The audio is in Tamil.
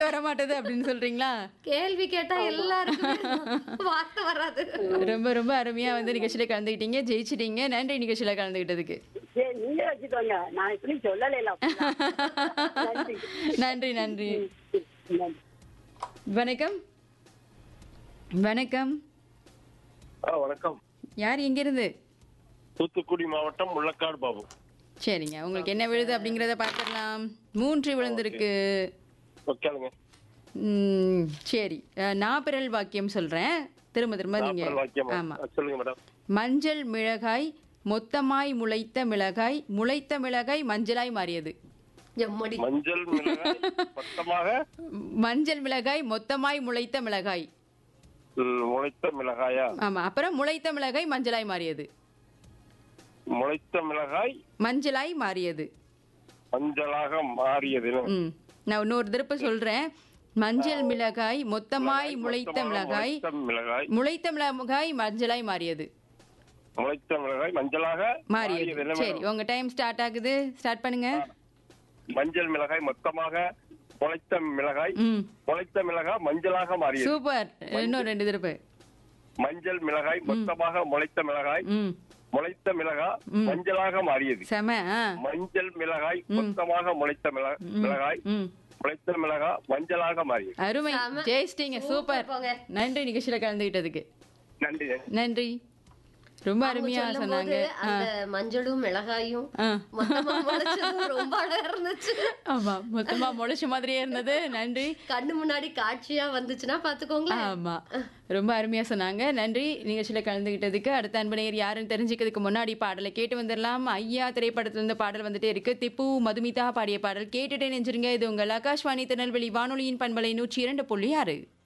வர மாட்டேது அப்படின்னு சொல்றீங்களா கேள்வி கேட்டா எல்லாருக்குமே வார்த்தை வராது ரொம்ப ரொம்ப அருமையா வந்து நிகழ்ச்சியில கலந்துக்கிட்டீங்க ஜெயிச்சிட்டீங்க நன்றி நிகழ்ச்சியில கலந்துக்கிட்டதுக்கு சரி நீங்க வச்சுக்கோங்க நான் இப்படி சொல்லல நன்றி நன்றி நன்றி நன்றி. வணக்கம் வணக்கம் ஆ வணக்கம் யார் எங்கிருந்து தூத்துக்குடி மாவட்டம் முள்ளக்காடு பாபு சரிங்க உங்களுக்கு என்ன விழுது அப்படிங்கிறத பார்த்துடலாம் மூன்று விழுந்திருக்கு உட்காருங்க ம், சரி அஹ், நாப்பிரல் வாக்கியம் சொல்றேன் திரும்ப திரும்ப நீங்க நாற்பது வாக்கியமா ஆமா ஆ, சொல்லுங்க மேடம் மஞ்சள் மிளகாய் மொத்தமாய் முளைத்த மிளகாய் முளைத்த மிளகாய் மஞ்சளாய் மாறியது எம்மடி மஞ்சள் மிளகாய் மொத்தமாக மஞ்சள் மிளகாய் மொத்தமாய் முளைத்த மிளகாய் ம், முளைத்த மிளகாயா ஆமா அப்புறம் முளைத்த மிளகாய் மஞ்சளாய் மாறியது முளைத்த மிளகாய் மஞ்சளாய் மாறியது மஞ்சளாக மாறியது ம் நான் இன்னொரு திருப்ப சொல்றேன் மஞ்சள் மிளகாய் மொத்தமாய் முளைத்த மொத்தமாக மிளகாய் முளைத்த மிளகாய் முளைத்த மிளகாய் மஞ்சளாய் மாறியது முளைத்த மிளகாய் மஞ்சளாக மாறியது என்ன சரி மேடம்? உங்க டைம் ஸ்டார்ட் ஆகுது ஸ்டார்ட் பண்ணுங்க மஞ்சள் மிளகாய் மொத்தமாக முளைத்த மிளகாய் ம் முளைத்த மிளகாய் மஞ்சளாக மாறியது சூப்பர் இன்னும் ரெண்டு திருப்பு மஞ்சள் மிளகாய் மொத்தமாக முளைத்த மிளகாய் ம் முளைத்த மிளகாய் மஞ்சளாக மாறியது செம ஆ மஞ்சள் மிளகாய் மொத்தமாக முளைத்த மிள- மிளகாய் ம் முளைத்த மிளகாய் மஞ்சளாக மாறியது அருமை ஜெயிச்சிட்டீங்க சூப்பர் போங்க. நன்றி நிகழ்ச்சியில கலந்துகிட்டதுக்கு நன்றி நன்றி ரொம்ப அருமையா சொல்லும் சொன்னாங்க போது அந்த மஞ்சளும் மிளகாயும் ஆ மொத்தமா முளைச்சதும் ரொம்ப அழகா இருந்துச்சு ஆமா மொத்தமா முளைச்ச மாதிரியே இருந்தது நன்றி கண்ணு முன்னாடி காட்சியா வந்துச்சுன்னா பாத்துக்கோங்களேன் ஆமா ரொம்ப அருமையா சொன்னாங்க நன்றி நிகழ்ச்சியில கலந்துகிட்டதுக்கு அடுத்த அன்பு நேயர் யாருன்னு தெரிஞ்சுக்கிறதுக்கு முன்னாடி பாடலை கேட்டு வந்துடலாம் ஐயா திரைப்படத்துல இருந்து பாடல் வந்துட்டே இருக்கு திப்பு மதுமிதா பாடிய பாடல் கேட்டுட்டே நெஞ்சிருங்க இது உங்கள் ஆகாஷ்வாணி திருநெல்வேலி வானொலியின் பண்பலை நூற்றி இரண்டு புள்ளி ஆறு